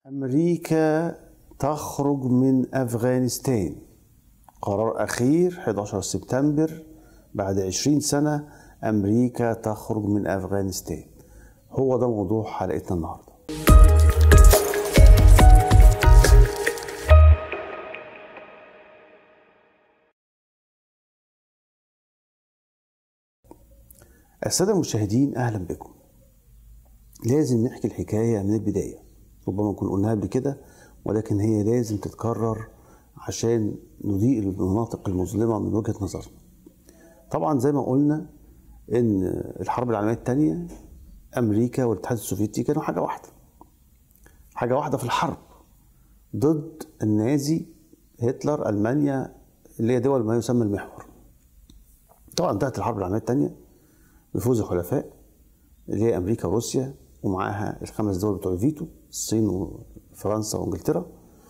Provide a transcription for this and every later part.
أمريكا تخرج من أفغانستان قرار أخير 11 سبتمبر بعد 20 سنة أمريكا تخرج من أفغانستان هو ده موضوع حلقتنا النهاردة السادة المشاهدين أهلا بكم لازم نحكي الحكاية من البداية ربما نكون قلناها قبل كده ولكن هي لازم تتكرر عشان نضيء المناطق المظلمة من وجهة نظرنا طبعا زي ما قلنا ان الحرب العالمية الثانية امريكا والاتحاد السوفيتي كانوا حاجة واحدة حاجة واحدة في الحرب ضد النازي هتلر المانيا اللي هي دول ما يسمى المحور طبعا انتهت الحرب العالمية الثانية بفوز الحلفاء اللي هي امريكا وروسيا ومعاها الخمس دول بتوع الفيتو الصين وفرنسا وانجلترا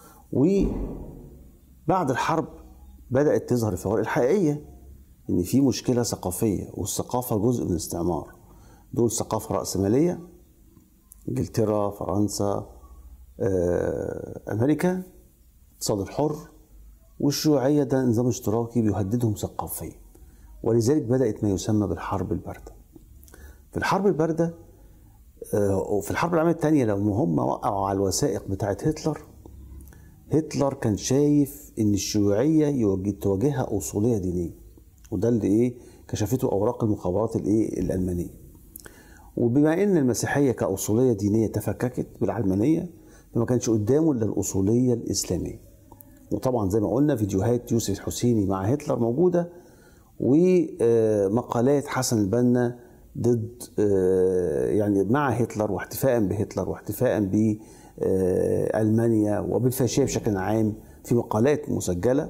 وبعد الحرب بدات تظهر الفوارق الحقيقيه ان في مشكله ثقافيه والثقافه جزء من الاستعمار دول ثقافه راسماليه انجلترا فرنسا امريكا الاقتصاد الحر والشيوعيه ده نظام اشتراكي بيهددهم ثقافيا ولذلك بدات ما يسمى بالحرب البارده في الحرب البارده وفي الحرب العالميه الثانيه لما هم وقعوا على الوثائق بتاعه هتلر هتلر كان شايف ان الشيوعيه تواجهها اصوليه دينيه وده اللي ايه كشفته اوراق المخابرات الايه الالمانيه وبما ان المسيحيه كاصوليه دينيه تفككت بالعلمانيه فما كانش قدامه الا الاصوليه الاسلاميه وطبعا زي ما قلنا فيديوهات يوسف الحسيني مع هتلر موجوده ومقالات حسن البنا ضد يعني مع هتلر واحتفاء بهتلر واحتفاء بألمانيا وبالفاشية بشكل عام في مقالات مسجلة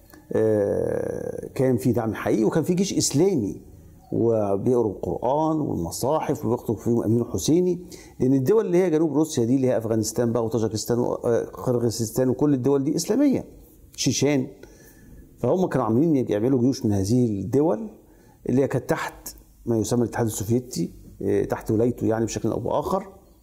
كان في دعم حقيقي وكان في جيش إسلامي وبيقروا القرآن والمصاحف وبيخطب فيهم أمين الحسيني لأن الدول اللي هي جنوب روسيا دي اللي هي أفغانستان بقى وطاجكستان وقرغيزستان وكل الدول دي إسلامية شيشان فهم كانوا عاملين يعملوا جيوش من هذه الدول اللي هي كانت تحت ما يسمى الاتحاد السوفيتي تحت ولايته يعني بشكل او باخر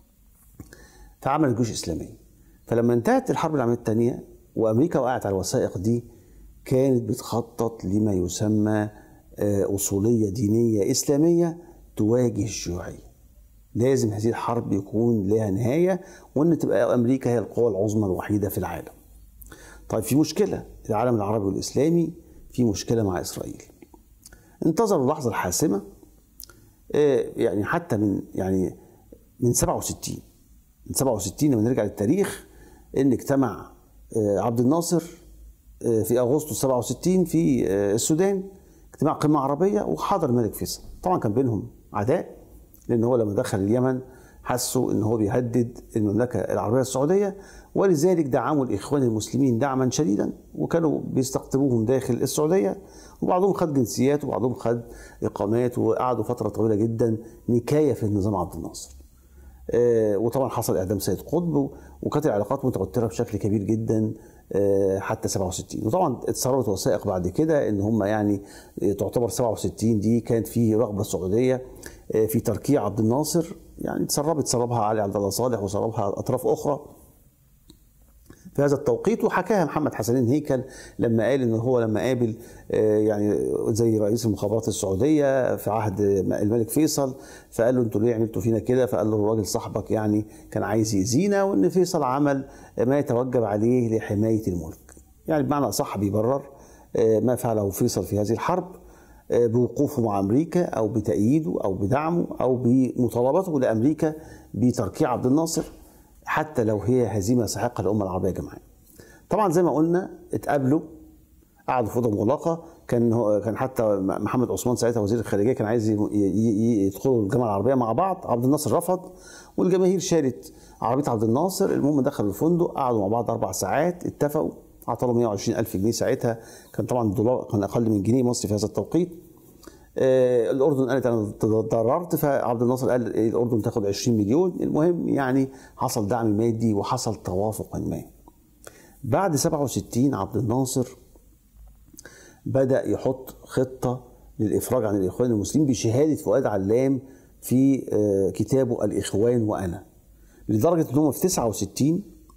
فعمل جيوش اسلاميه فلما انتهت الحرب العالميه الثانيه وامريكا وقعت على الوثائق دي كانت بتخطط لما يسمى اصوليه دينيه اسلاميه تواجه الشيوعيه لازم هذه الحرب يكون لها نهايه وان تبقى امريكا هي القوى العظمى الوحيده في العالم طيب في مشكله العالم العربي والاسلامي في مشكله مع اسرائيل انتظروا اللحظه الحاسمه يعني حتى من يعني من 67 من 67 لما نرجع للتاريخ ان اجتمع عبد الناصر في اغسطس 67 في السودان اجتماع قمه عربيه وحضر الملك فيصل طبعا كان بينهم عداء لان هو لما دخل اليمن حسوا ان هو بيهدد المملكه العربيه السعوديه ولذلك دعموا الاخوان المسلمين دعما شديدا وكانوا بيستقطبوهم داخل السعوديه وبعضهم خد جنسيات وبعضهم خد اقامات وقعدوا فتره طويله جدا نكايه في النظام عبد الناصر. آه وطبعا حصل اعدام سيد قطب وكانت العلاقات متوتره بشكل كبير جدا آه حتى 67 وطبعا اتسربت وثائق بعد كده ان هم يعني تعتبر 67 دي كانت فيه رغبه سعوديه آه في تركيع عبد الناصر يعني تسربت سربها علي عبد الله صالح وسربها اطراف اخرى في هذا التوقيت وحكاها محمد حسنين هيكل لما قال ان هو لما قابل يعني زي رئيس المخابرات السعوديه في عهد الملك فيصل فقال له انتوا ليه عملتوا فينا كده فقال له الراجل صاحبك يعني كان عايز يأذينا وان فيصل عمل ما يتوجب عليه لحمايه الملك يعني بمعنى اصح بيبرر ما فعله فيصل في هذه الحرب بوقوفه مع امريكا او بتأييده او بدعمه او بمطالبته لامريكا بتركيع عبد الناصر حتى لو هي هزيمه يستحقها الامه العربيه جميعا. طبعا زي ما قلنا اتقابلوا قعدوا في اوضه مغلقه كان هو كان حتى محمد عثمان ساعتها وزير الخارجيه كان عايز يدخلوا الجامعه العربيه مع بعض عبد الناصر رفض والجماهير شالت عربيه عبد الناصر المهم دخلوا الفندق قعدوا مع بعض اربع ساعات اتفقوا اعطوا 120 الف جنيه ساعتها كان طبعا الدولار كان اقل من جنيه مصري في هذا التوقيت آه الاردن قالت انا تضررت فعبد الناصر قال الاردن تاخد 20 مليون المهم يعني حصل دعم مادي وحصل توافق ما بعد 67 عبد الناصر بدا يحط خطه للافراج عن الاخوان المسلمين بشهاده فؤاد علام في آه كتابه الاخوان وانا لدرجه ان هم في 69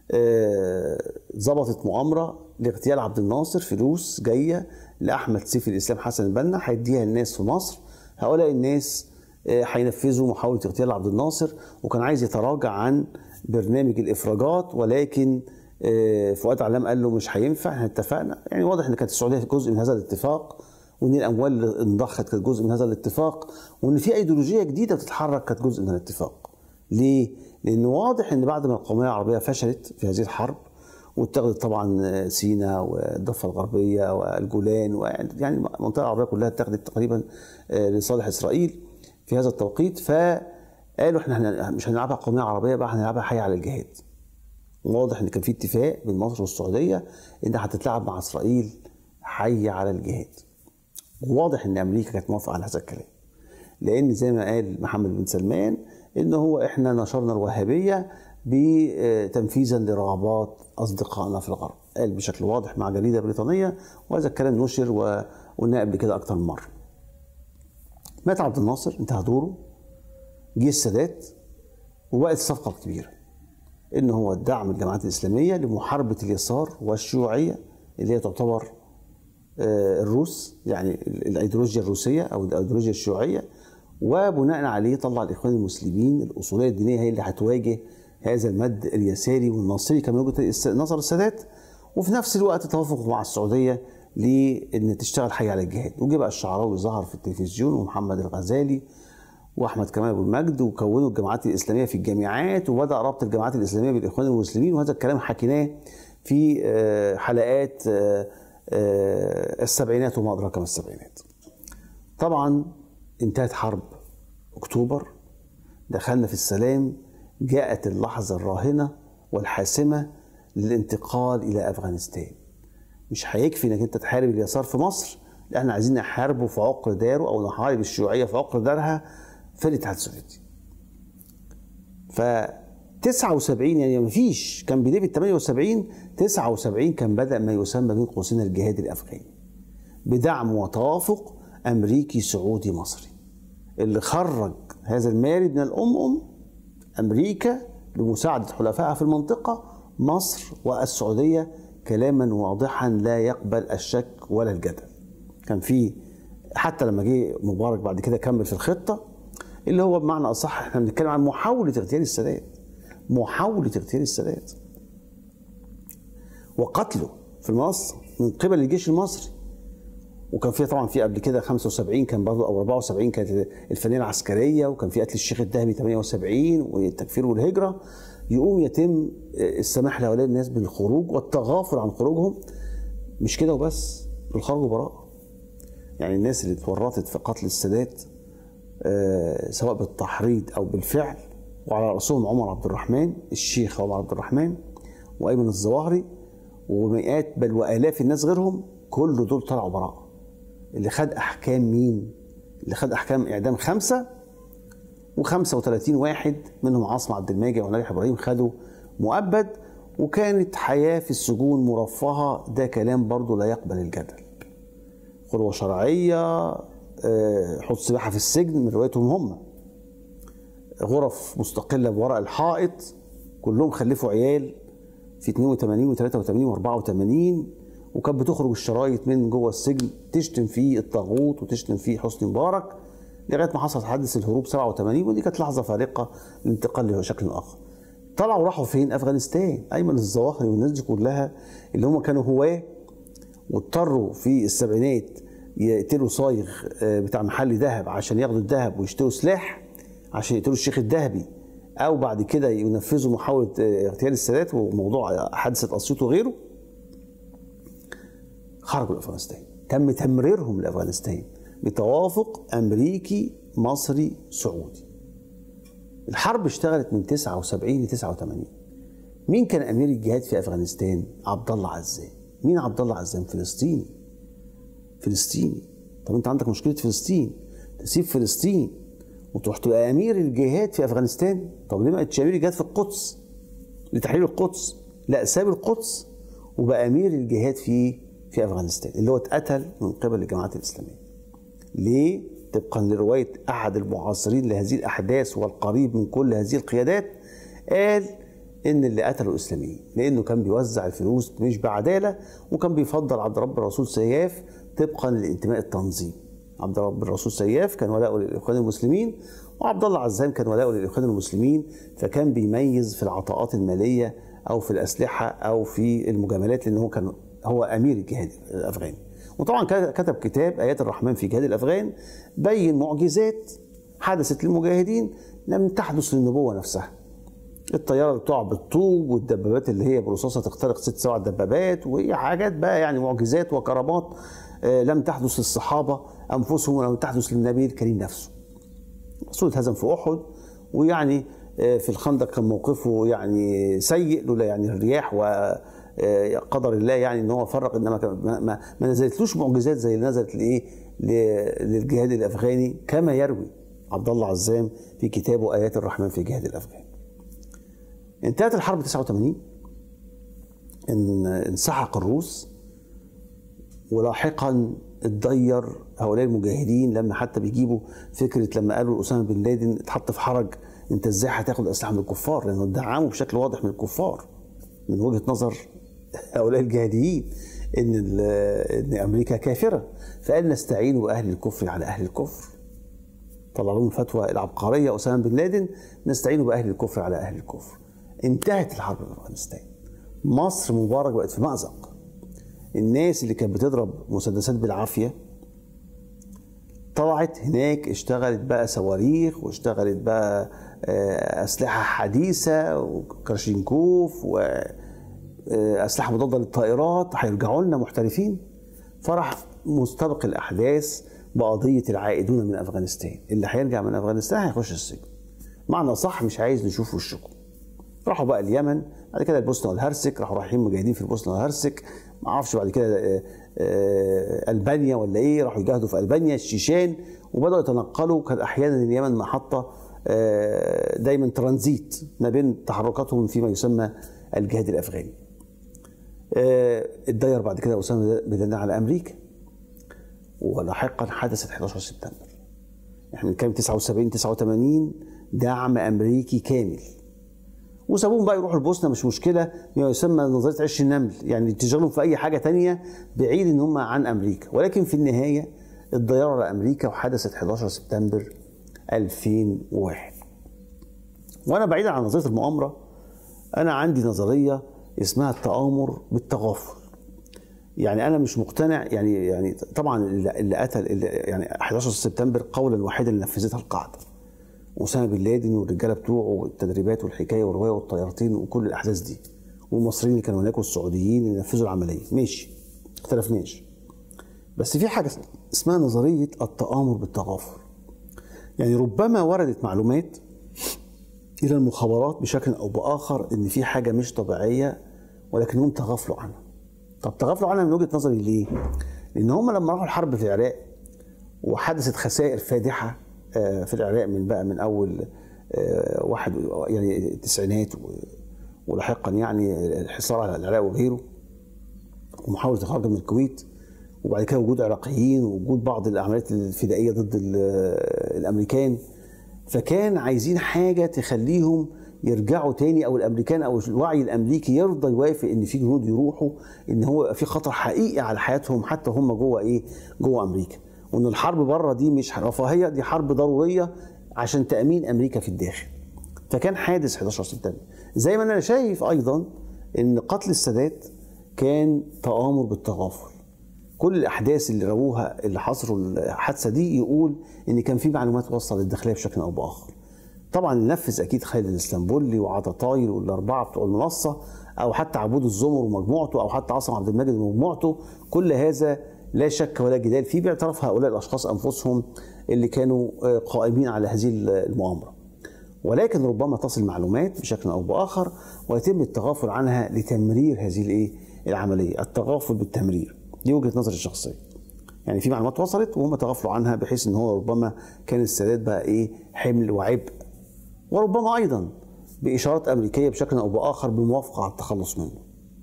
آه، ظبطت مؤامره لاغتيال عبد الناصر فلوس جايه لاحمد سيف الاسلام حسن البنا هيديها الناس في مصر هؤلاء الناس آه، هينفذوا محاوله اغتيال عبد الناصر وكان عايز يتراجع عن برنامج الافراجات ولكن آه، فؤاد علام قال له مش هينفع احنا اتفقنا يعني واضح ان كانت السعوديه جزء من هذا الاتفاق وان الاموال اللي انضخت كانت جزء من هذا الاتفاق وان في ايديولوجيه جديده بتتحرك كانت جزء من الاتفاق ليه؟ لان واضح ان بعد ما القوميه العربيه فشلت في هذه الحرب واتخذت طبعا سينا والضفه الغربيه والجولان يعني المنطقه العربيه كلها اتخذت تقريبا آه، لصالح اسرائيل في هذا التوقيت فقالوا احنا مش هنلعبها قوميه عربيه بقى هنلعبها حي على الجهاد واضح ان كان في اتفاق بين مصر والسعوديه انها هتتلعب مع اسرائيل حي على الجهاد وواضح ان امريكا كانت موافقه على هذا الكلام لان زي ما قال محمد بن سلمان ان هو احنا نشرنا الوهابيه بتنفيذا لرغبات اصدقائنا في الغرب قال بشكل واضح مع جريده بريطانيه وهذا الكلام نشر وقلناه قبل كده اكتر من مره مات عبد الناصر انتهى دوره جه السادات وبقت الصفقه الكبيره ان هو دعم الجماعات الاسلاميه لمحاربه اليسار والشيوعيه اللي هي تعتبر آه، الروس يعني الايديولوجيا الروسيه او الايديولوجيا الشيوعيه وبناء عليه طلع الاخوان المسلمين الاصوليه الدينيه هي اللي هتواجه هذا المد اليساري والناصري كما وجهه نظر السادات وفي نفس الوقت توافقوا مع السعوديه لان تشتغل حي على الجهاد وجه بقى الشعراوي ظهر في التلفزيون ومحمد الغزالي واحمد كمال ابو المجد وكونوا الجماعات الاسلاميه في الجامعات وبدا ربط الجماعات الاسلاميه بالاخوان المسلمين وهذا الكلام حكيناه في آه، حلقات آه، آه، السبعينات وما ادراك ما السبعينات. طبعا انتهت حرب اكتوبر دخلنا في السلام جاءت اللحظه الراهنه والحاسمه للانتقال الى افغانستان. مش هيكفي انك انت تحارب اليسار في مصر لا احنا عايزين نحاربه في عقر داره او نحارب الشيوعيه في عقر دارها في الاتحاد السوفيتي. ف 79 يعني ما فيش كان بدايه 78 79 كان بدا ما يسمى بين قوسين الجهاد الافغاني بدعم وتوافق امريكي سعودي مصري اللي خرج هذا المارد من الام ام امريكا بمساعده حلفائها في المنطقه مصر والسعوديه كلاما واضحا لا يقبل الشك ولا الجدل كان في حتى لما جه مبارك بعد كده كمل في الخطه اللي هو بمعنى اصح احنا بنتكلم عن محاوله اغتيال السادات محاوله اغتيال السادات وقتله في مصر من قبل الجيش المصري وكان في طبعا في قبل كده 75 كان برضه او 74 كانت الفنيه العسكريه وكان في قتل الشيخ الذهبي 78 والتكفير والهجره يقوم يتم السماح لهؤلاء الناس بالخروج والتغافل عن خروجهم مش كده وبس دول خرجوا براءه يعني الناس اللي اتورطت في قتل السادات آه، سواء بالتحريض او بالفعل وعلى راسهم عمر عبد الرحمن الشيخ عمر عبد الرحمن وايمن الظواهري ومئات بل والاف الناس غيرهم كل دول طلعوا براءه اللي خد احكام مين اللي خد احكام اعدام خمسه و35 واحد منهم عاصم عبد الماجد ونجح ابراهيم خدوا مؤبد وكانت حياه في السجون مرفهه ده كلام برضه لا يقبل الجدل خلوه شرعيه آه، حط سباحه في السجن من روايتهم هم غرف مستقله بورق الحائط كلهم خلفوا عيال في 82 و83 و84 وكانت بتخرج الشرايط من جوه السجن تشتم فيه الطاغوت وتشتم فيه حسني مبارك لغايه ما حصل حادث الهروب 87 ودي كانت لحظه فارقه للانتقال لشكل اخر. طلعوا راحوا فين؟ افغانستان، ايمن الظواهري والناس دي كلها اللي هم كانوا هواه واضطروا في السبعينات يقتلوا صايغ آه، بتاع محل ذهب عشان ياخدوا الذهب ويشتروا سلاح عشان يقتلوا الشيخ الذهبي او بعد كده ينفذوا محاوله آه، اغتيال السادات وموضوع حادثه اسيوط وغيره خرجوا لافغانستان تم تمريرهم لافغانستان بتوافق امريكي مصري سعودي الحرب اشتغلت من 79 ل 89 مين كان امير الجهاد في افغانستان عبد الله عزام مين عبد الله عزام فلسطيني فلسطيني طب انت عندك مشكله فلسطين تسيب فلسطين وتروح تبقى امير الجهاد في افغانستان طب ليه ما بقتش امير الجهاد في القدس لتحرير القدس لا ساب القدس وبقى امير الجهاد في في افغانستان اللي هو اتقتل من قبل الجماعات الاسلاميه ليه طبقا لروايه احد المعاصرين لهذه الاحداث والقريب من كل هذه القيادات قال ان اللي قتلوا الاسلاميين لانه كان بيوزع الفلوس مش بعداله وكان بيفضل عبد رب الرسول سياف طبقا لانتماء التنظيم عبد رب الرسول سياف كان ولاؤه للاخوان المسلمين وعبد الله عزام كان ولاؤه للاخوان المسلمين فكان بيميز في العطاءات الماليه او في الاسلحه او في المجاملات لان هو كان هو امير الجهاد الافغاني وطبعا كتب كتاب ايات الرحمن في جهاد الافغان بين معجزات حدثت للمجاهدين لم تحدث للنبوه نفسها الطياره اللي بتقع بالطوب والدبابات اللي هي برصاصه تخترق ست سبع دبابات وهي حاجات بقى يعني معجزات وكرامات لم تحدث للصحابه انفسهم ولم تحدث للنبي الكريم نفسه. الرسول اتهزم في احد ويعني في الخندق كان موقفه يعني سيء لولا يعني الرياح وقدر الله يعني ان هو فرق انما ما, ما, ما نزلتلوش معجزات زي اللي نزلت لايه للجهاد الافغاني كما يروي عبد الله عزام في كتابه ايات الرحمن في جهاد الافغان. انتهت الحرب 89 ان انسحق الروس ولاحقا اتضير هؤلاء المجاهدين لما حتى بيجيبوا فكره لما قالوا اسامه بن لادن اتحط في حرج انت ازاي هتاخد اسلحه من الكفار لانه ادعموا بشكل واضح من الكفار من وجهه نظر هؤلاء الجهاديين ان ان امريكا كافره فقال نستعين باهل الكفر على اهل الكفر طلع لهم الفتوى العبقريه اسامه بن لادن نستعين باهل الكفر على اهل الكفر انتهت الحرب في افغانستان مصر مبارك بقت في مأزق الناس اللي كانت بتضرب مسدسات بالعافيه طلعت هناك اشتغلت بقى صواريخ واشتغلت بقى اسلحه حديثه وكراشينكوف واسلحه مضاده للطائرات هيرجعوا لنا محترفين فرح مستبق الاحداث بقضيه العائدون من افغانستان اللي هيرجع من افغانستان هيخش السجن معنى صح مش عايز نشوف وشكم راحوا بقى اليمن بعد كده البوسنه والهرسك راحوا رايحين مجاهدين في البوسنه والهرسك ما اعرفش بعد كده البانيا ولا ايه راحوا يجاهدوا في البانيا الشيشان وبداوا يتنقلوا كان احيانا اليمن محطه دايما ترانزيت ما بين تحركاتهم فيما يسمى الجهاد الافغاني. اتضير بعد كده اسامه بن لادن على امريكا ولاحقا حدثت 11 سبتمبر. احنا بنتكلم 79 89 دعم امريكي كامل. وسابوهم بقى يروحوا البوسنه مش مشكله ما يسمى نظريه عش النمل يعني تشغلهم في اي حاجه تانية بعيد ان هم عن امريكا ولكن في النهايه الضياره على امريكا وحدثت 11 سبتمبر 2001 وانا بعيدا عن نظريه المؤامره انا عندي نظريه اسمها التآمر بالتغافل يعني انا مش مقتنع يعني يعني طبعا اللي قتل اللي يعني 11 سبتمبر قولا واحدا اللي نفذتها القاعده اسامه بن لادن والرجاله بتوعه والتدريبات والحكايه والروايه والطيارتين وكل الاحداث دي والمصريين اللي كانوا هناك والسعوديين اللي نفذوا العمليه ماشي اختلفناش بس في حاجه اسمها نظريه التآمر بالتغافل يعني ربما وردت معلومات الى المخابرات بشكل او باخر ان في حاجه مش طبيعيه ولكنهم تغافلوا عنها طب تغافلوا عنها من وجهه نظري ليه؟ لان هم لما راحوا الحرب في العراق وحدثت خسائر فادحه في العراق من بقى من اول واحد يعني التسعينات ولاحقا يعني الحصار على العراق وغيره ومحاوله اخراجهم من الكويت وبعد كده وجود عراقيين ووجود بعض العمليات الفدائيه ضد الامريكان فكان عايزين حاجه تخليهم يرجعوا تاني او الامريكان او الوعي الامريكي يرضى يوافق ان في جنود يروحوا ان هو في خطر حقيقي على حياتهم حتى هم جوه ايه جوه امريكا وان الحرب بره دي مش رفاهيه دي حرب ضروريه عشان تامين امريكا في الداخل فكان حادث 11 سبتمبر زي ما انا شايف ايضا ان قتل السادات كان تآمر بالتغافل كل الاحداث اللي رووها اللي حصروا الحادثه دي يقول ان كان في معلومات وصل للداخليه بشكل او باخر طبعا اللي نفذ اكيد خالد الاسطنبولي وعطاطايل والاربعه بتوع المنصه او حتى عبود الزمر ومجموعته او حتى عاصم عبد المجيد ومجموعته كل هذا لا شك ولا جدال فيه باعتراف هؤلاء الاشخاص انفسهم اللي كانوا قائمين على هذه المؤامره. ولكن ربما تصل معلومات بشكل او باخر ويتم التغافل عنها لتمرير هذه الايه؟ العمليه، التغافل بالتمرير. دي وجهه نظري الشخصيه. يعني في معلومات وصلت وهم تغافلوا عنها بحيث ان هو ربما كان السادات بقى ايه؟ حمل وعبء. وربما ايضا باشارات امريكيه بشكل او باخر بموافقه على التخلص منه.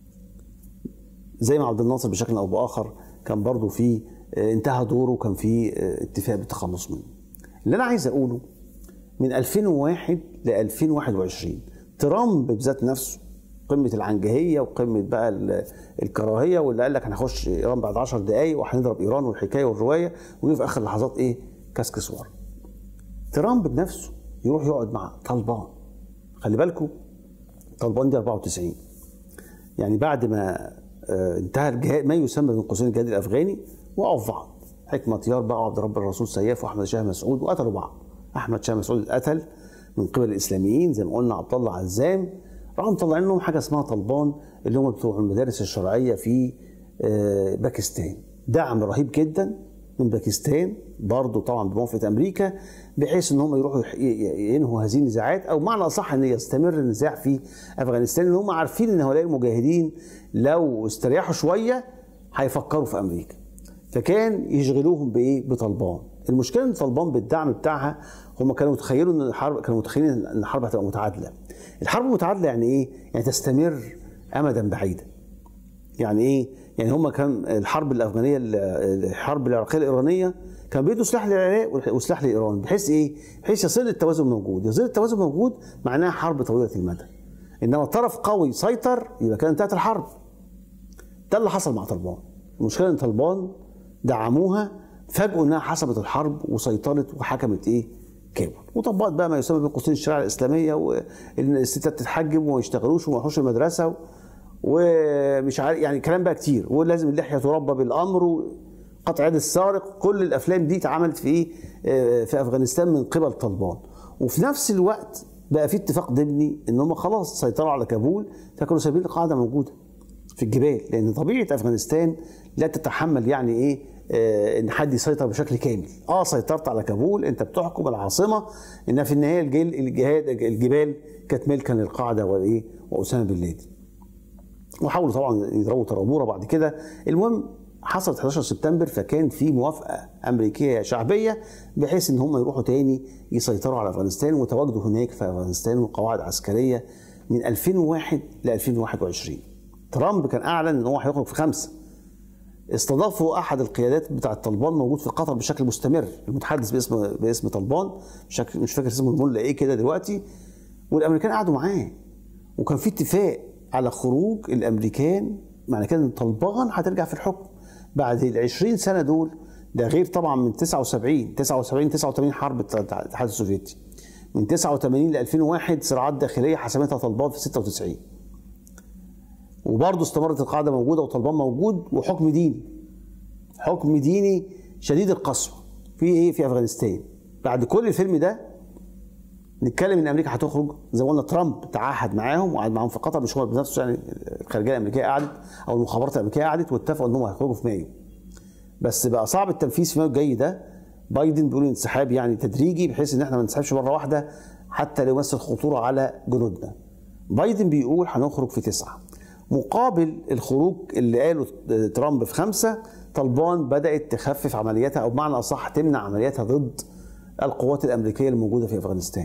زي ما عبد الناصر بشكل او باخر كان برضه في انتهى دوره وكان في اتفاق بالتخلص منه. اللي انا عايز اقوله من 2001 ل 2021 ترامب بذات نفسه قمه العنجهيه وقمه بقى ال- الكراهيه واللي قال لك هنخش ايران بعد 10 دقائق وهنضرب ايران والحكايه والروايه ويجي في اخر لحظات ايه كسكس ورا ترامب بنفسه يروح يقعد مع طالبان خلي بالكم طالبان دي 94 يعني بعد ما آه، انتهى الجهاد ما يسمى بين قوسين الجهاد الافغاني وقعوا في بعض حكمة طيار بقى وعبد رب الرسول سياف واحمد شاه مسعود وقتلوا بعض احمد شاه مسعود اتقتل من قبل الاسلاميين زي ما قلنا عبد الله عزام راحوا مطلعين لهم حاجه اسمها طالبان اللي هم بتوع المدارس الشرعيه في آه، باكستان دعم رهيب جدا من باكستان برضه طبعا بموافقه امريكا بحيث ان هم يروحوا يح- ي- ي- ينهوا هذه النزاعات او معنى اصح ان يستمر النزاع في افغانستان لان هم عارفين ان هؤلاء المجاهدين لو استريحوا شويه هيفكروا في امريكا فكان يشغلوهم بايه؟ بطالبان المشكله ان طالبان بالدعم بتاعها هم كانوا متخيلوا ان الحرب كانوا متخيلين ان الحرب هتبقى متعادله الحرب متعادله يعني ايه؟ يعني تستمر امدا بعيدا يعني ايه؟ يعني هم كان الحرب الافغانيه الحرب العراقيه الايرانيه كان بيدوا سلاح للعراق وسلاح لايران بحيث ايه؟ بحيث يصير التوازن موجود، يصير التوازن موجود معناها حرب طويله المدى. انما طرف قوي سيطر يبقى كده انتهت الحرب. ده اللي حصل مع طالبان. المشكله ان طالبان دعموها فاجئوا انها حسبت الحرب وسيطرت وحكمت ايه؟ كابول وطبقت بقى ما يسمى بين قوسين الشريعه الاسلاميه وان الستات تتحجب وما يشتغلوش وما يروحوش المدرسه ومش عارف يعني كلام بقى كتير ولازم اللحيه تربى بالامر وقطع يد السارق كل الافلام دي اتعملت في ايه آه، في افغانستان من قبل طالبان وفي نفس الوقت بقى في اتفاق ضمني ان هم خلاص سيطروا على كابول فكانوا سايبين القاعده موجوده في الجبال لان طبيعه افغانستان لا تتحمل يعني ايه آه، ان حد يسيطر بشكل كامل اه سيطرت على كابول انت بتحكم العاصمه انها في النهايه الجيل الجهاد الجبال كانت ملكا للقاعده وايه واسامه بن لادن وحاولوا طبعا يضربوا طرابوره بعد كده المهم حصلت 11 سبتمبر فكان في موافقه امريكيه شعبيه بحيث ان هم يروحوا تاني يسيطروا على افغانستان وتواجدوا هناك في افغانستان وقواعد عسكريه من 2001 ل 2021 ترامب كان اعلن ان هو هيخرج في خمسه استضافوا احد القيادات بتاع طالبان موجود في قطر بشكل مستمر المتحدث باسم باسم طالبان بشكل مش فاكر اسمه الملا ايه كده دلوقتي والامريكان قعدوا معاه وكان في اتفاق على خروج الامريكان معنى كده ان طالبان هترجع في الحكم بعد ال 20 سنه دول ده غير طبعا من 79 79 89 حرب الاتحاد السوفيتي من 89 ل 2001 صراعات داخليه حسمتها طالبان في 96 وبرضه استمرت القاعده موجوده وطالبان موجود وحكم ديني حكم ديني شديد القسوه في ايه في افغانستان بعد كل الفيلم ده نتكلم ان امريكا هتخرج زي ما قلنا ترامب تعهد معاهم وقعد معاهم في قطر مش هو بنفسه يعني الخارجيه الامريكيه قعدت او المخابرات الامريكيه قعدت واتفقوا انهم هيخرجوا في مايو بس بقى صعب التنفيذ في مايو الجاي ده بايدن بيقول انسحاب يعني تدريجي بحيث ان احنا ما ننسحبش مره واحده حتى لو يمثل خطوره على جنودنا بايدن بيقول هنخرج في تسعه مقابل الخروج اللي قاله ترامب في خمسه طالبان بدات تخفف عملياتها او بمعنى اصح تمنع عملياتها ضد القوات الامريكيه الموجوده في افغانستان.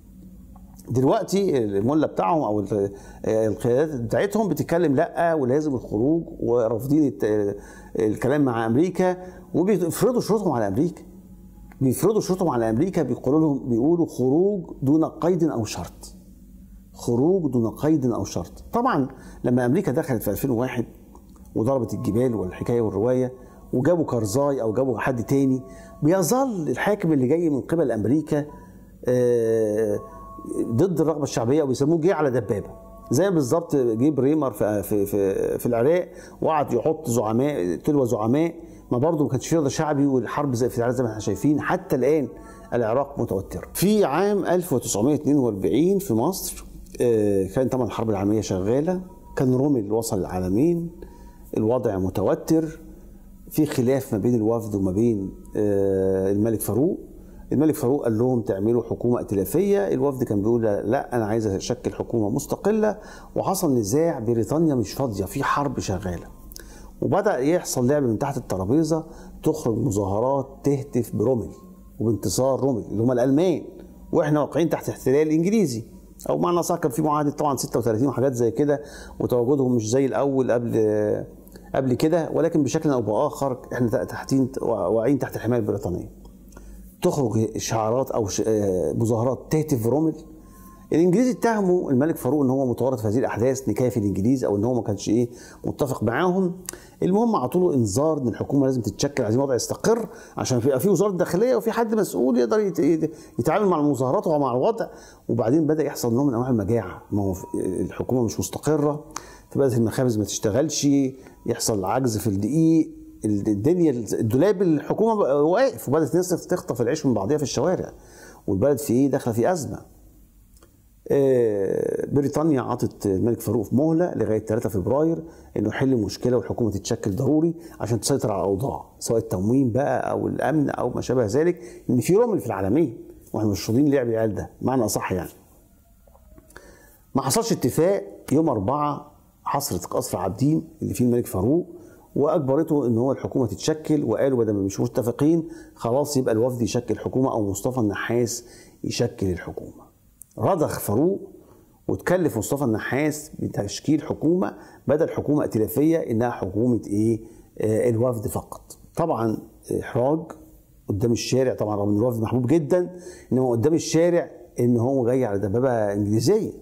دلوقتي المله بتاعهم او القيادات بتاعتهم بتتكلم لا ولازم الخروج ورافضين الت- الكلام مع امريكا وبيفرضوا شروطهم على امريكا. بيفرضوا شروطهم على امريكا بيقولوا لهم بيقولوا خروج دون قيد او شرط. خروج دون قيد او شرط. طبعا لما امريكا دخلت في 2001 وضربت الجبال والحكايه والروايه وجابوا كرزاي او جابوا حد تاني بيظل الحاكم اللي جاي من قبل امريكا آه، ضد الرغبه الشعبيه وبيسموه جه على دبابه زي بالظبط جه بريمر في في في, في العراق وقعد يحط زعماء تلو زعماء ما برضه ما كانش في رضا شعبي والحرب زي في العراق زي ما احنا شايفين حتى الان العراق متوتره. في عام 1942 في مصر آه، كان طبعا الحرب العالميه شغاله كان رومل وصل العالمين الوضع متوتر في خلاف ما بين الوفد وما بين آه، الملك فاروق الملك فاروق قال لهم تعملوا حكومة ائتلافية الوفد كان بيقول لا, لا أنا عايز أشكل حكومة مستقلة وحصل نزاع بريطانيا مش فاضية في حرب شغالة وبدأ يحصل لعب من تحت الترابيزة تخرج مظاهرات تهتف برومل وبانتصار رومل اللي هم الألمان واحنا واقعين تحت احتلال انجليزي او معنى صح كان في معاهده طبعا 36 وحاجات زي كده وتواجدهم مش زي الاول قبل قبل كده ولكن بشكل او باخر احنا تحتين واقعين تحت الحمايه البريطانيه. تخرج شعارات او ش- آه، مظاهرات تهتف رومل الانجليز اتهموا الملك فاروق ان هو متورط في هذه الاحداث نكايه في الانجليز او ان هو ما كانش ايه متفق معاهم المهم اعطوا له انذار ان الحكومه لازم تتشكل عايزين وضع يستقر عشان يبقى في وزاره داخليه وفي حد مسؤول يقدر يت- يتعامل مع المظاهرات ومع الوضع وبعدين بدا يحصل نوع من انواع المجاعه ما هو الحكومه مش مستقره فبدات المخابز ما تشتغلش يحصل عجز في الدقيق الدنيا الدولاب الحكومه بقى واقف وبدات الناس تخطف العيش من بعضها في الشوارع والبلد في ايه داخله في ازمه آه، بريطانيا عطت الملك فاروق في مهله لغايه 3 فبراير انه يحل المشكله والحكومه تتشكل ضروري عشان تسيطر على الاوضاع سواء التموين بقى او الامن او ما شابه ذلك ان في رمل في العالمين واحنا مش راضيين لعب العيال ده معنى اصح يعني ما حصلش اتفاق يوم أربعة حصرت قصر عابدين اللي فيه الملك فاروق واجبرته ان هو الحكومه تتشكل وقالوا بدل ما مش متفقين خلاص يبقى الوفد يشكل حكومه او مصطفى النحاس يشكل الحكومه رضخ فاروق وتكلف مصطفى النحاس بتشكيل حكومه بدل حكومه ائتلافيه انها حكومه ايه آه الوفد فقط طبعا احراج قدام الشارع طبعا رغم ان الوفد محبوب جدا انما قدام الشارع ان هو جاي على دبابه انجليزيه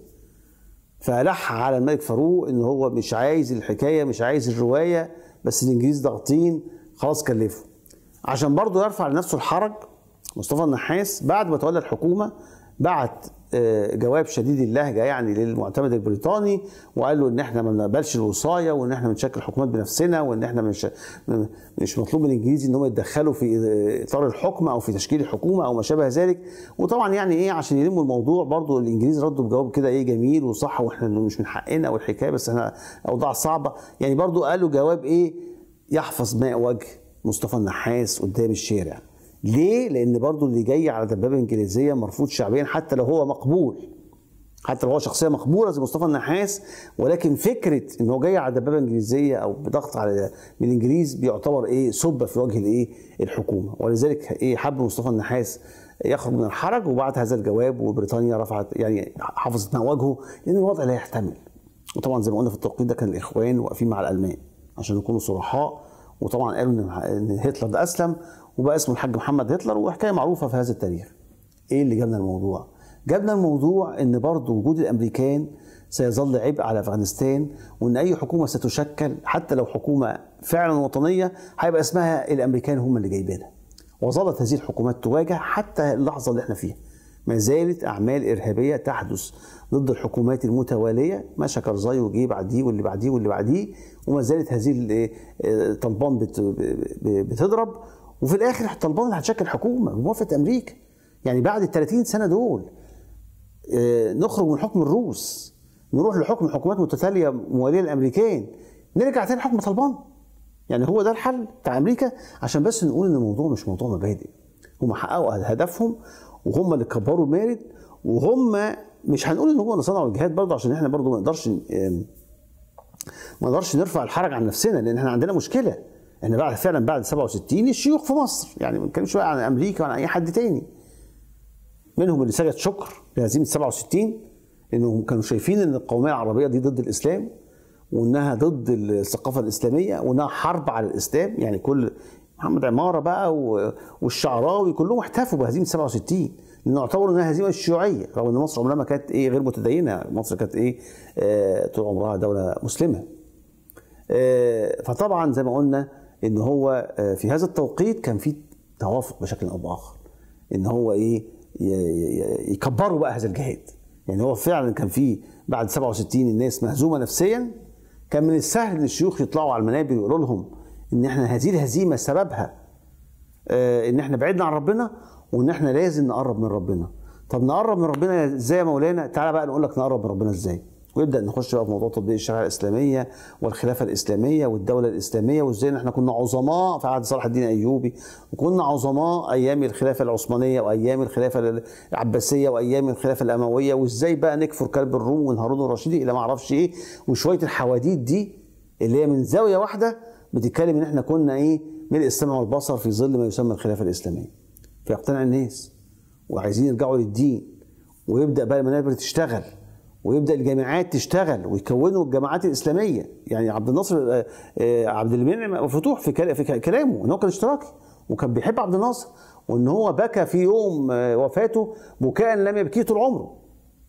فلح على الملك فاروق ان هو مش عايز الحكايه مش عايز الروايه بس الانجليز ضاغطين خلاص كلفه عشان برضه يرفع لنفسه الحرج مصطفى النحاس بعد ما تولى الحكومه بعت آه، جواب شديد اللهجه يعني للمعتمد البريطاني وقال له ان احنا ما بنقبلش الوصايه وان احنا بنشكل حكومات بنفسنا وان احنا مش مش مطلوب من الانجليز ان هم يتدخلوا في اطار الحكم او في تشكيل الحكومه او ما شابه ذلك وطبعا يعني ايه عشان يلموا الموضوع برضو الانجليز ردوا بجواب كده ايه جميل وصح واحنا مش من حقنا والحكايه بس احنا اوضاع صعبه يعني برضو قالوا جواب ايه يحفظ ماء وجه مصطفى النحاس قدام الشارع ليه؟ لأن برضو اللي جاي على دبابة إنجليزية مرفوض شعبيا حتى لو هو مقبول حتى لو هو شخصية مقبولة زي مصطفى النحاس ولكن فكرة إن هو جاي على دبابة إنجليزية أو بضغط على من الإنجليز بيعتبر إيه سبة في وجه الإيه الحكومة ولذلك إيه حب مصطفى النحاس يخرج من الحرج وبعت هذا الجواب وبريطانيا رفعت يعني حافظت مع وجهه لأن الوضع لا يحتمل وطبعا زي ما قلنا في التوقيت ده كان الإخوان واقفين مع الألمان عشان نكونوا صرحاء وطبعا قالوا ان هتلر ده اسلم وبقى اسمه الحاج محمد هتلر وحكايه معروفه في هذا التاريخ. ايه اللي جابنا الموضوع؟ جابنا الموضوع ان برضه وجود الامريكان سيظل عبء على افغانستان وان اي حكومه ستشكل حتى لو حكومه فعلا وطنيه هيبقى اسمها الامريكان هم اللي جايبينها. وظلت هذه الحكومات تواجه حتى اللحظه اللي احنا فيها. ما زالت اعمال ارهابيه تحدث ضد الحكومات المتواليه ماشا كرزاي وجي بعديه واللي بعديه واللي بعديه وما زالت هذه طالبان بتضرب وفي الاخر طالبان اللي هتشكل حكومه بموافقه امريكا يعني بعد ال 30 سنه دول نخرج من حكم الروس نروح لحكم حكومات متتاليه مواليه للامريكان نرجع تاني حكم طالبان يعني هو ده الحل بتاع امريكا عشان بس نقول ان الموضوع مش موضوع مبادئ هم حققوا هدفهم وهم اللي كبروا المارد وهم مش هنقول ان هم اللي صنعوا الجهاد برضه عشان احنا برضه ما نقدرش ما نقدرش نرفع الحرج عن نفسنا لان احنا عندنا مشكله احنا بعد فعلا بعد 67 الشيوخ في مصر يعني ما بنتكلمش بقى عن امريكا ولا اي حد تاني منهم اللي سجد شكر لهزيمه 67 لانهم كانوا شايفين ان القوميه العربيه دي ضد الاسلام وانها ضد الثقافه الاسلاميه وانها حرب على الاسلام يعني كل محمد عماره بقى والشعراوي كلهم احتفوا بهزيمه 67 لانه اعتبروا انها هزيمه شيوعيه رغم ان مصر عمرها ما كانت ايه غير متدينه مصر كانت ايه آه طول عمرها دوله مسلمه آه فطبعا زي ما قلنا ان هو آه في هذا التوقيت كان في توافق بشكل او باخر ان هو ايه يكبروا بقى هذا الجهاد يعني هو فعلا كان في بعد 67 الناس مهزومه نفسيا كان من السهل ان الشيوخ يطلعوا على المنابر ويقولوا لهم ان احنا هذه الهزيمه سببها ان احنا بعدنا عن ربنا وان احنا لازم نقرب من ربنا طب نقرب من ربنا ازاي يا مولانا تعالى بقى نقول لك نقرب من ربنا ازاي ويبدا نخش بقى في موضوع تطبيق الشريعه الاسلاميه والخلافه الاسلاميه والدوله الاسلاميه وازاي ان احنا كنا عظماء في عهد صلاح الدين الايوبي وكنا عظماء ايام الخلافه العثمانيه وايام الخلافه العباسيه وايام الخلافه الامويه وازاي بقى نكفر كلب الروم ونهارون الرشيدي الى ما اعرفش ايه وشويه الحواديت دي اللي هي من زاويه واحده بتتكلم ان احنا كنا ايه ملء السمع والبصر في ظل ما يسمى الخلافه الاسلاميه فيقتنع الناس وعايزين يرجعوا للدين ويبدا بقى المنابر تشتغل ويبدا الجامعات تشتغل ويكونوا الجامعات الاسلاميه يعني عبد الناصر عبد المنعم فتوح في في كلامه ان هو كان اشتراكي وكان بيحب عبد الناصر وان هو بكى في يوم وفاته بكاء لم يبكيه طول عمره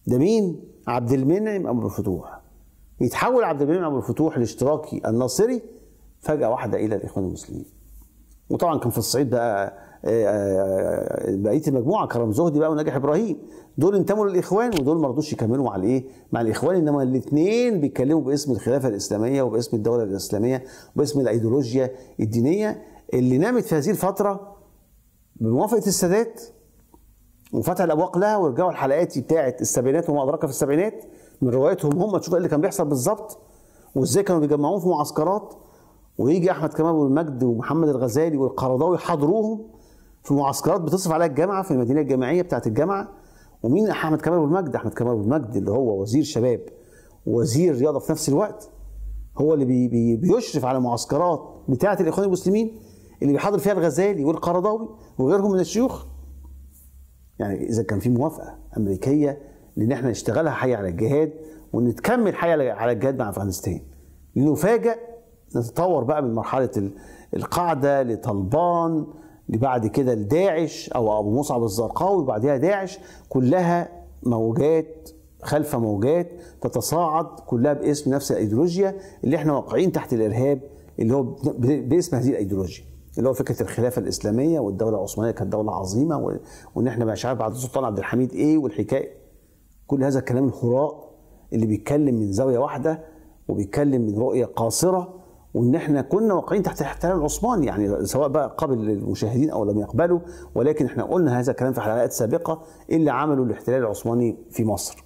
ده مين عبد المنعم ابو الفتوح يتحول عبد المنعم ابو الفتوح الاشتراكي الناصري فجاه واحده الى الاخوان المسلمين وطبعا كان في الصعيد بقى آه، آه، بقيه المجموعه كرم زهدي بقى وناجح ابراهيم دول انتموا للاخوان ودول ما رضوش يكملوا مع الايه؟ مع الاخوان انما الاثنين بيتكلموا باسم الخلافه الاسلاميه وباسم الدوله الاسلاميه وباسم الايديولوجيا الدينيه اللي نامت في هذه الفتره بموافقه السادات وفتح الابواق لها ورجعوا الحلقات بتاعه السبعينات وما ادراك في السبعينات من روايتهم هم تشوف ايه اللي كان بيحصل بالظبط وازاي كانوا بيجمعوهم في معسكرات ويجي احمد كمال والمجد ومحمد الغزالي والقرضاوي يحاضروهم في معسكرات بتصرف عليها الجامعه في المدينه الجامعيه بتاعه الجامعه ومين احمد كمال والمجد احمد كمال والمجد اللي هو وزير شباب ووزير رياضه في نفس الوقت هو اللي بي بي بيشرف على معسكرات بتاعه الاخوان المسلمين اللي بيحاضر فيها الغزالي والقرضاوي وغيرهم من الشيوخ يعني اذا كان في موافقه امريكيه لان احنا نشتغلها حي على الجهاد ونتكمل حي على الجهاد مع افغانستان لنفاجئ نتطور بقى من مرحله القاعده لطلبان لبعد كده لداعش او ابو مصعب الزرقاوي وبعدها داعش كلها موجات خلف موجات تتصاعد كلها باسم نفس الايديولوجيا اللي احنا واقعين تحت الارهاب اللي هو باسم هذه الايديولوجيا اللي هو فكره الخلافه الاسلاميه والدوله العثمانيه كانت دوله عظيمه وان احنا مش عارف بعد السلطان عبد الحميد ايه والحكايه كل هذا الكلام الخراء اللي بيتكلم من زاويه واحده وبيتكلم من رؤيه قاصره وان احنا كنا واقعين تحت الاحتلال العثماني يعني سواء بقى قبل المشاهدين او لم يقبلوا ولكن احنا قلنا هذا الكلام في حلقات سابقه إيه اللي عمله الاحتلال العثماني في مصر.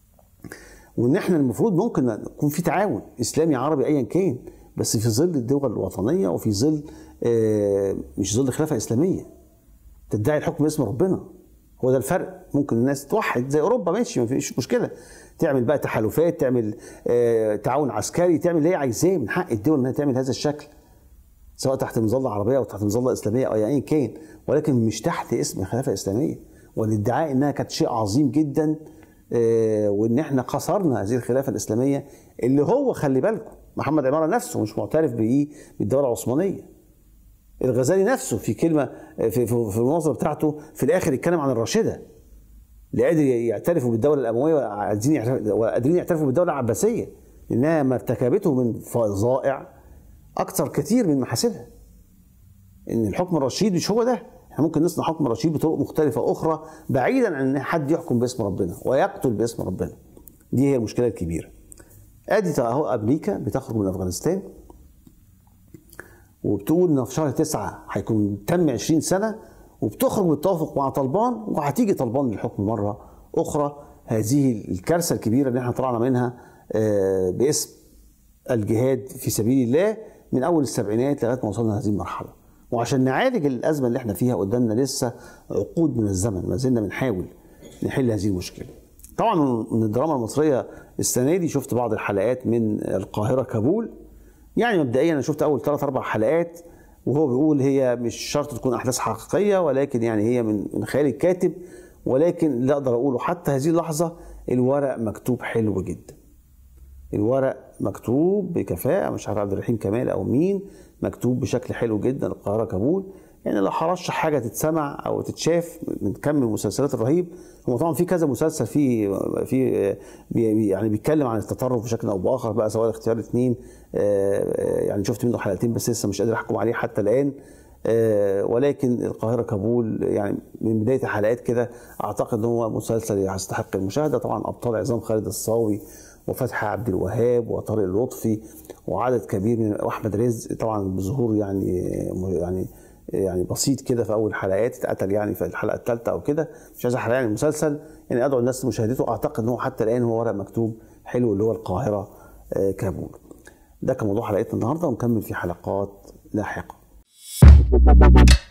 وان احنا المفروض ممكن يكون في تعاون اسلامي عربي ايا كان بس في ظل الدول الوطنيه وفي ظل آه، مش ظل خلافه اسلاميه تدعي الحكم باسم ربنا هو ده الفرق ممكن الناس توحد زي اوروبا ماشي ما فيش مشكله تعمل بقى تحالفات تعمل آه، تعاون عسكري تعمل اللي هي عايزاه من حق الدول انها تعمل هذا الشكل سواء تحت مظله عربيه او تحت مظله اسلاميه او ايا كان ولكن مش تحت اسم خلافه اسلاميه والادعاء انها كانت شيء عظيم جدا آه، وان احنا كسرنا هذه الخلافه الاسلاميه اللي هو خلي بالكم محمد عماره نفسه مش معترف بايه بالدوله العثمانيه الغزالي نفسه في كلمه في في المناظره بتاعته في الاخر يتكلم عن الراشده اللي قادر يعترفوا بالدوله الامويه وعايزين وقادرين يعترفوا بالدوله العباسيه لانها ما ارتكبته من فظائع اكثر كثير من محاسنها ان الحكم الرشيد مش هو ده احنا ممكن نصنع حكم رشيد بطرق مختلفه اخرى بعيدا عن ان حد يحكم باسم ربنا ويقتل باسم ربنا دي هي المشكله الكبيره ادي اهو امريكا بتخرج من افغانستان وبتقول ان في شهر تسعة هيكون تم 20 سنه وبتخرج بالتوافق مع طالبان وهتيجي طالبان للحكم مره اخرى هذه الكارثه الكبيره اللي احنا طلعنا منها آه، باسم الجهاد في سبيل الله من اول السبعينات لغايه ما وصلنا لهذه المرحله وعشان نعالج الازمه اللي احنا فيها قدامنا لسه عقود من الزمن ما زلنا بنحاول نحل هذه المشكله طبعا من الدراما المصريه السنه دي شفت بعض الحلقات من القاهره كابول يعني مبدئيا انا شفت اول ثلاث اربع حلقات وهو بيقول هي مش شرط تكون احداث حقيقيه ولكن يعني هي من من خيال الكاتب ولكن اللي اقدر اقوله حتى هذه اللحظه الورق مكتوب حلو جدا الورق مكتوب بكفاءه مش عارف عبد الرحيم كمال او مين مكتوب بشكل حلو جدا القاهره كابول يعني لو هرشح حاجه تتسمع او تتشاف من كم المسلسلات الرهيب هو طبعا في كذا مسلسل في في يعني بيتكلم عن التطرف بشكل او باخر بقى سواء اختيار اثنين آه، يعني شفت منه حلقتين بس لسه مش قادر احكم عليه حتى الان آه، ولكن القاهره كابول يعني من بدايه الحلقات كده اعتقد ان هو مسلسل يستحق المشاهده طبعا ابطال عظام خالد الصاوي وفتحي عبد الوهاب وطارق لطفي وعدد كبير من واحمد رزق طبعا بظهور يعني يعني يعني بسيط كده في اول حلقات اتقتل يعني في الحلقه الثالثه او كده مش عايز احرق يعني المسلسل يعني ادعو الناس لمشاهدته اعتقد ان هو حتى الان هو ورق مكتوب حلو اللي هو القاهره آه، كابول ده كان موضوع حلقتنا النهارده ونكمل في حلقات لاحقه